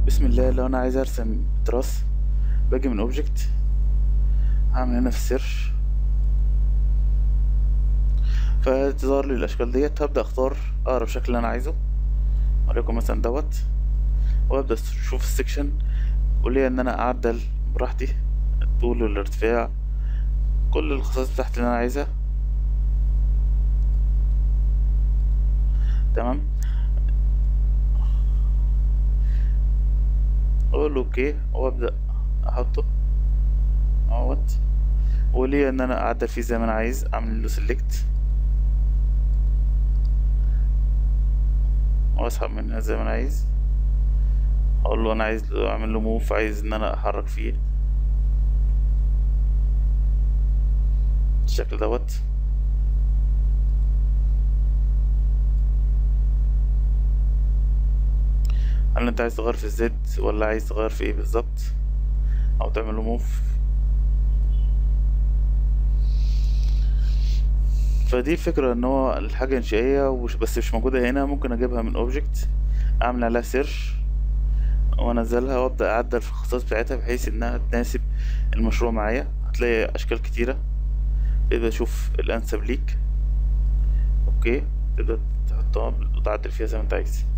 بسم الله لو انا عايز ارسم تراس باجي من اوبجكت هعمل هنا في السيرش فتظهر لي الاشكال ديت هبدا اختار اقرب شكل اللي انا عايزه وليكن مثلا دوت وابدا اشوف السكشن وليا ان انا اعدل براحتي الطول والارتفاع كل الخصائص بتاعتي اللي انا عايزها تمام اقول له اوكي وابدا احطه اهوت وليا ان انا اعدل فيه زي ما انا عايز اعمل له سيلكت واسحب من هنا زي ما انا عايز اقول له انا عايز اعمل له موف عايز ان انا احرك فيه الشكل دوت هل انت عايز تغير في الزد ولا عايز تغير في ايه بالظبط او تعمل له موف فدي فكرة ان هو الحاجة انشائية وش بس مش موجودة هنا ممكن اجيبها من اوبجكت اعمل عليها سيرش وانزلها وابدا اعدل في الخصائص بتاعتها بحيث انها تناسب المشروع معايا هتلاقي اشكال كتيرة تقدر تشوف الانسب ليك اوكي تقدر تحطها وتعدل فيها زي ما انت عايز